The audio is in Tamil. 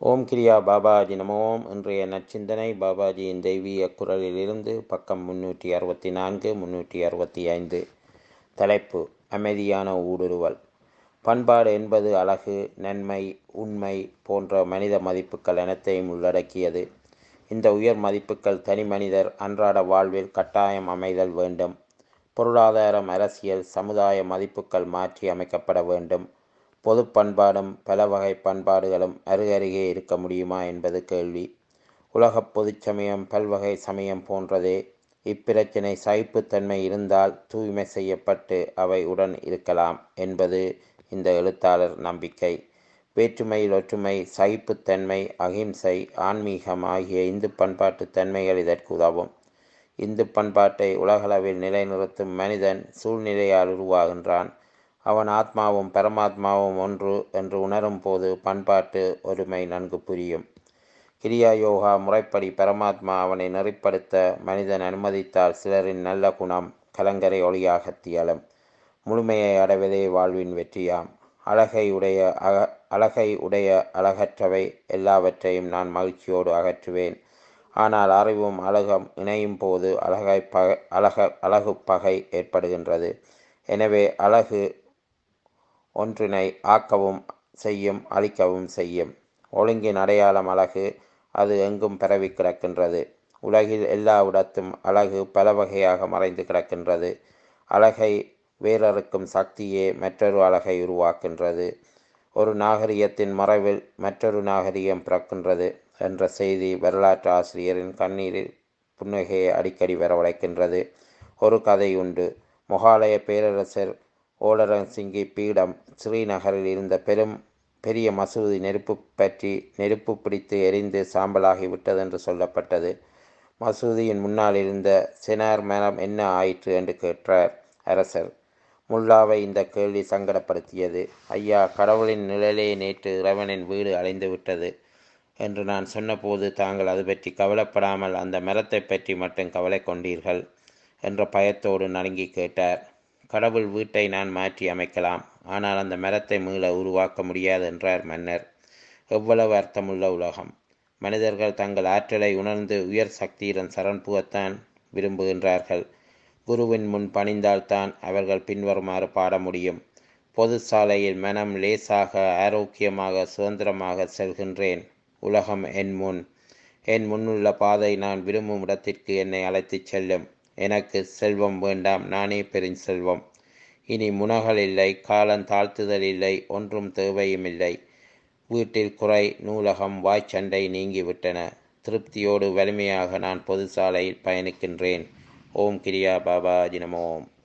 ஓம் கிரியா பாபாஜி நமோம் இன்றைய நற்சிந்தனை பாபாஜியின் தெய்வீக குரலிலிருந்து பக்கம் முன்னூற்றி அறுபத்தி நான்கு முன்னூற்றி அறுபத்தி ஐந்து தலைப்பு அமைதியான ஊடுருவல் பண்பாடு என்பது அழகு நன்மை உண்மை போன்ற மனித மதிப்புகள் அனைத்தையும் உள்ளடக்கியது இந்த உயர் மதிப்புகள் தனி மனிதர் அன்றாட வாழ்வில் கட்டாயம் அமைதல் வேண்டும் பொருளாதாரம் அரசியல் சமுதாய மதிப்புகள் மாற்றி அமைக்கப்பட வேண்டும் பொது பண்பாடும் பல வகை பண்பாடுகளும் அருகருகே இருக்க முடியுமா என்பது கேள்வி உலகப் பொதுச் சமயம் பல்வகை சமயம் போன்றதே இப்பிரச்சினை சகிப்புத்தன்மை இருந்தால் தூய்மை செய்யப்பட்டு அவை உடன் இருக்கலாம் என்பது இந்த எழுத்தாளர் நம்பிக்கை வேற்றுமையில் ஒற்றுமை சகிப்புத்தன்மை அகிம்சை ஆன்மீகம் ஆகிய இந்து பண்பாட்டு தன்மைகள் இதற்கு உதவும் இந்து பண்பாட்டை உலகளவில் நிலைநிறுத்தும் மனிதன் சூழ்நிலையால் உருவாகின்றான் அவன் ஆத்மாவும் பரமாத்மாவும் ஒன்று என்று உணரும் போது பண்பாட்டு ஒருமை நன்கு புரியும் கிரியா யோகா முறைப்படி பரமாத்மா அவனை நெறிப்படுத்த மனிதன் அனுமதித்தால் சிலரின் நல்ல குணம் கலங்கரை ஒளியாக தியலும் முழுமையை அடைவதே வாழ்வின் வெற்றியாம் அழகை உடைய அக அழகை உடைய அழகற்றவை எல்லாவற்றையும் நான் மகிழ்ச்சியோடு அகற்றுவேன் ஆனால் அறிவும் அழகம் இணையும் போது அழகை பகை அழக அழகு பகை ஏற்படுகின்றது எனவே அழகு ஒன்றினை ஆக்கவும் செய்யும் அழிக்கவும் செய்யும் ஒழுங்கின் அடையாளம் அழகு அது எங்கும் பரவி கிடக்கின்றது உலகில் எல்லா இடத்தும் அழகு பல வகையாக மறைந்து கிடக்கின்றது அழகை வேறறுக்கும் சக்தியே மற்றொரு அழகை உருவாக்கின்றது ஒரு நாகரிகத்தின் மறைவில் மற்றொரு நாகரிகம் பிறக்கின்றது என்ற செய்தி வரலாற்று ஆசிரியரின் கண்ணீரில் புன்னகையை அடிக்கடி வரவழைக்கின்றது ஒரு கதை உண்டு மொகாலய பேரரசர் ஓலரசிங்கி பீடம் ஸ்ரீநகரில் இருந்த பெரும் பெரிய மசூதி நெருப்பு பற்றி நெருப்பு பிடித்து எரிந்து சாம்பலாகி விட்டதென்று சொல்லப்பட்டது மசூதியின் முன்னால் இருந்த செனார் மரம் என்ன ஆயிற்று என்று கேட்டார் அரசர் முல்லாவை இந்த கேள்வி சங்கடப்படுத்தியது ஐயா கடவுளின் நிழலே நேற்று இறைவனின் வீடு அலைந்து விட்டது என்று நான் சொன்னபோது தாங்கள் அது பற்றி கவலைப்படாமல் அந்த மரத்தை பற்றி மட்டும் கவலை கொண்டீர்கள் என்ற பயத்தோடு நடுங்கி கேட்டார் கடவுள் வீட்டை நான் மாற்றி அமைக்கலாம் ஆனால் அந்த மரத்தை மீள உருவாக்க முடியாது என்றார் மன்னர் எவ்வளவு அர்த்தமுள்ள உலகம் மனிதர்கள் தங்கள் ஆற்றலை உணர்ந்து உயர் சக்தியுடன் சரண் புகத்தான் விரும்புகின்றார்கள் குருவின் முன் பணிந்தால்தான் அவர்கள் பின்வருமாறு பாட முடியும் பொது சாலையில் மனம் லேசாக ஆரோக்கியமாக சுதந்திரமாக செல்கின்றேன் உலகம் என் முன் என் முன்னுள்ள பாதை நான் விரும்பும் இடத்திற்கு என்னை அழைத்துச் செல்லும் எனக்கு செல்வம் வேண்டாம் நானே பெருஞ்செல்வம் இனி முனகல் இல்லை காலம் தாழ்த்துதல் இல்லை ஒன்றும் தேவையும் இல்லை வீட்டில் குறை நூலகம் வாய்ச்சண்டை நீங்கிவிட்டன திருப்தியோடு வலிமையாக நான் பொது சாலையில் பயணிக்கின்றேன் ஓம் கிரியா பாபா ஜினமோம்